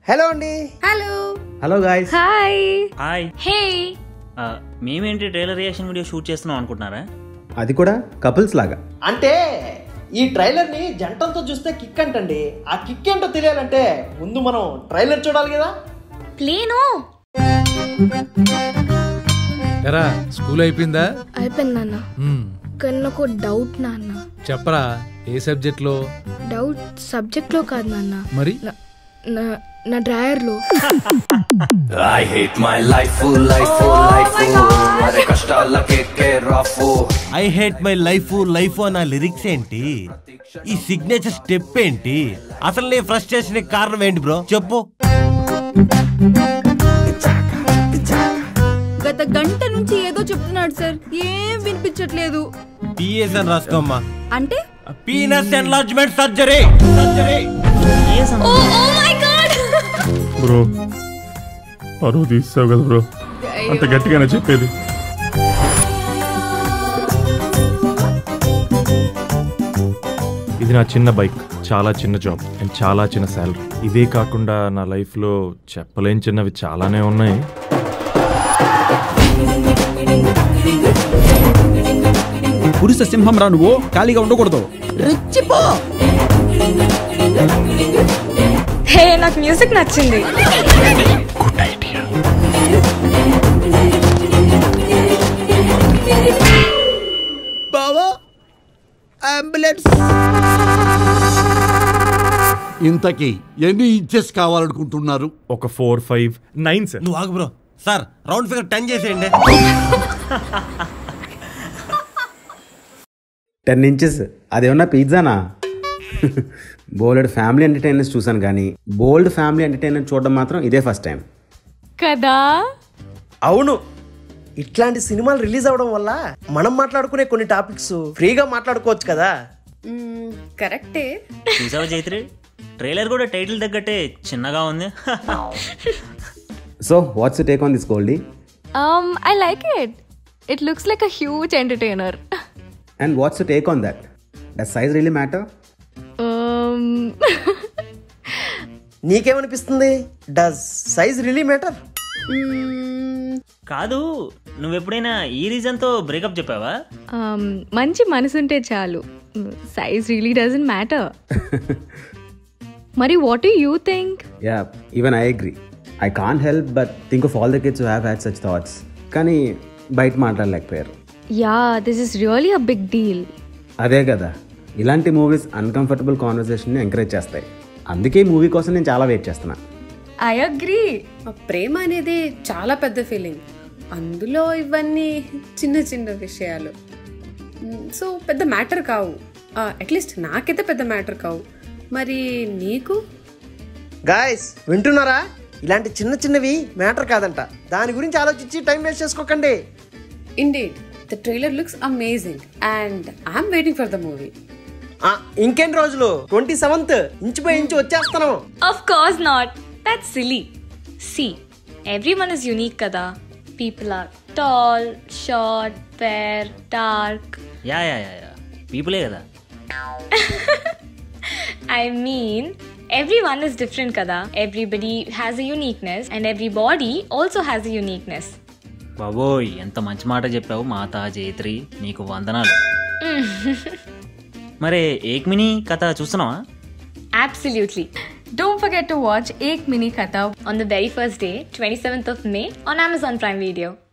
Hello అండి hello hello guys hi hi hey ఆ, మేమేంటి ట్రైలర్ రియాక్షన్ వీడియో షూట్ చేస్తున్నాం అనుకుంటున్నారా అది కూడా కపుల్స్ లాగా అంటే ఈ ట్రైలర్ ని జంటలతో చూస్తే కిక్ అంటండి ఆ కిక్ ఏంటో తెలియాలంటే ముందు మనం ట్రైలర్ చూడాలి కదా ప్లేను ఎరా స్కూల్ అయిపోయిందా అయిపోయింది నాన్న మ్మ్. కానీ నాకు డౌట్ నాన్న చెప్పరా ఏ సబ్జెక్ట్ లో డౌట్ సబ్జెక్ట్లో కాదు నాన్న మరి నా- నా నా డ్రాయర్లో I hate my life, life, life. అరే కష్టాలకే care of I hate my life life అన్న లిరిక్స్ ఏంటి ఈ సిగ్నేచర్ స్టెప్ ఏంటి అసలు నీ ఫ్రస్ట్రేషన్ కారణం ఏంటి బ్రో చెప్పు గత గంట నుంచి ఏదో చెప్తున్నాడు సార్ ఏం వినిపించట్లేదు పిఎస్ అని రాసుకోమ్మా అంటే penis enlargement surgery surgery oh oh my God bro పరువు తీసావు కదా బ్రో అంత గట్టిగానే చెప్పేది ఇది నా చిన్న బైక్ చాలా చిన్న జాబ్ అండ్ చాలా చిన్న శాలరీ ఇదే కాకుండా నా లైఫ్లో చెప్పలేని చిన్నవి చాలానే ఉన్నాయి పురుష సింహం రా నువ్వు ఖాళీగా ఉండకూడదు హే నాకు మ్యూజిక్ నచ్చింది బావా అంబులెన్స్ ఇంతకీ ఎన్ని ఇంచెస్ కావాలనుకుంటున్నారు ఒక ఫోర్ ఫైవ్ నైన్ సార్ నువ్వు ఆగు bro sir round figure ten చేసేయండి టెన్ ఇంచెస్ అదేమన్నా పిజ్జానా బోల్డ్ ఫ్యామిలీ ఎంటర్టైనర్స్ చూసాను కానీ బోల్డ్ ఫ్యామిలీ ఎంటర్టైనర్ చూడడం మాత్రం ఇదే ఫస్ట్ టైం కదా అవును ఇట్లాంటి సినిమాలు రిలీజ్ అవ్వడం వల్ల మనం మాట్లాడుకునే కొన్ని టాపిక్స్ ఫ్రీగా మాట్లాడుకోవచ్చు కదా కరెక్టే చూసావా చైత్రి ట్రైలర్ కూడా టైటిల్ తగ్గట్టే చిన్నగా ఉంది so what's take on this Goldie um I like it it looks like a huge entertainer and what's take on that the size really matter um నీకేమనిపిస్తుంది డస్ సైజ్ రిలీ మ్యాటర్ కాదు నువ్వెప్పుడైనా ఈ రీజన్తో breakup చెప్పావా um మంచి మనసుంటే చాలు size really doesn't matter మరి what do you think yeah even I agree I can't help but think of all the kids have had such thoughts కానీ బయట మాట్లాడలేకపోయారు yeah this is really a big deal అదే కదా ఇలాంటి movies uncomfortable కాన్వర్సేషన్ని encourage చేస్తాయి అందుకే ఈ movie కోసం నేను చాలా వెయిట్ చేస్తున్నా ఐ అగ్రీ ప్రేమ అనేది చాలా పెద్ద ఫీలింగ్ అందులో ఇవన్నీ చిన్న చిన్న విషయాలు సో పెద్ద మ్యాటర్ కావు అట్లీస్ట్ నాకైతే పెద్ద మ్యాటర్ కావు మరి నీకు గాయస్ వింటున్నారా ఇలాంటి చిన్న చిన్నవి మ్యాటర్ కాదంట దాని గురించి ఆలోచించి టైం వేస్ట్ చేసుకోకండి indeed the trailer looks amazing and I'm waiting for the movie ఆ, ఇంకెన్ని రోజులు twenty seventh inch by inch వచ్చేస్తున్నాం of course not that's silly see everyone is unique కదా people are tall short fair dark ya ya ya ya పీపులే కదా I mean, everyone is different, kada. Everybody has a uniqueness, and every body also has a uniqueness. బాబోయ్ ఎంత మంచి మాట చెప్పావు మాతా జైత్రి నీకు వందనాలు మరే ఏక్మిని కథ చూస్తున్నావా Absolutely. Don't forget to watch Ek Mini Kata On the very first day, 27th of May, on Amazon Prime Video.